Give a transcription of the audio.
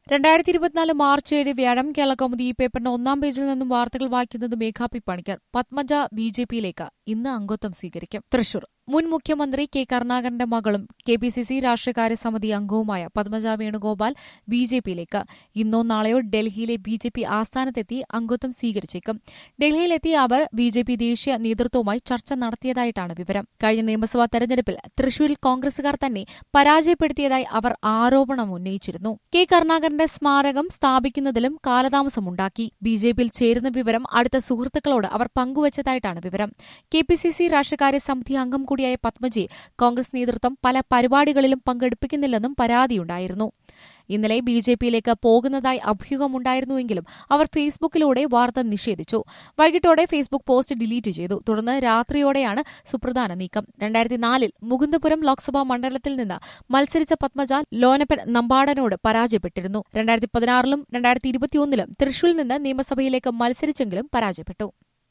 രണ്ടായിരത്തി ഇരുപത്തിനാല് മാർച്ച് ഏഴ് വ്യാഴം കേരള കൗമുദി ഈ പേപ്പറിന്റെ ഒന്നാം പേജിൽ നിന്നും വാർത്തകൾ വായിക്കുന്നത് മേഘാ പി പണിക്കർ പത്മജ ബി ജെ പിയിലേക്ക് ഇന്ന് അംഗത്വം സ്വീകരിക്കും തൃശൂർ മുൻ മുഖ്യമന്ത്രി കെ കരുണാകരന്റെ മകളും കെ പി സി സി രാഷ്ട്രീയകാര്യ സമിതി അംഗവുമായ പത്മജ വേണുഗോപാൽ ബി ജെ പിയിലേക്ക് ഇന്നോ നാളെയോ ഡൽഹിയിലെ ബി ജെ പി ആസ്ഥാനത്തെത്തി അംഗത്വം സ്വീകരിച്ചേക്കും ഡൽഹിയിലെത്തിയ അവർ ബി ജെ പി ദേശീയ നേതൃത്വവുമായി ചർച്ച നടത്തിയതായിട്ടാണ് വിവരം കഴിഞ്ഞ നിയമസഭാ തെരഞ്ഞെടുപ്പിൽ തൃശൂരിൽ കോൺഗ്രസുകാർ തന്നെ പരാജയപ്പെടുത്തിയതായി അവർ ആരോപണം ഉന്നയിച്ചിരുന്നു കെ കരുണാകരന്റെ സ്മാരകം സ്ഥാപിക്കുന്നതിലും കാലതാമസമുണ്ടാക്കി ബി ജെ പിയിൽ ചേരുന്ന വിവരം അടുത്ത സുഹൃത്തുക്കളോട് അവർ പങ്കുവച്ചതായിട്ടാണ് വിവരം കെ പി സി സി രാഷ്ട്രീയകാര്യ സമിതി അംഗം കൂടിയായ പത്മജയെ കോൺഗ്രസ് നേതൃത്വം പല പരിപാടികളിലും പങ്കെടുപ്പിക്കുന്നില്ലെന്നും പരാതിയുണ്ടായിരുന്നു ഇന്നലെ ബി ജെ പിയിലേക്ക് പോകുന്നതായി അഭ്യൂഹമുണ്ടായിരുന്നുവെങ്കിലും അവർ ഫേസ്ബുക്കിലൂടെ വാർത്ത നിഷേധിച്ചു വൈകിട്ടോടെ ഫേസ്ബുക്ക് പോസ്റ്റ് ഡിലീറ്റ് ചെയ്തു തുടർന്ന് രാത്രിയോടെയാണ് സുപ്രധാന നീക്കം രണ്ടായിരത്തി നാലിൽ മുകുന്ദപുരം ലോക്സഭാ മണ്ഡലത്തിൽ നിന്ന് മത്സരിച്ച പത്മജ ലോനപ്പൻ നമ്പാടനോട് പരാജയപ്പെട്ടിരുന്നു രണ്ടായിരത്തി പതിനാറിലും രണ്ടായിരത്തി ഇരുപത്തിയൊന്നിലും തൃശൂരിൽ നിന്ന് നിയമസഭയിലേക്ക് മത്സരിച്ചെങ്കിലും പരാജയപ്പെട്ടു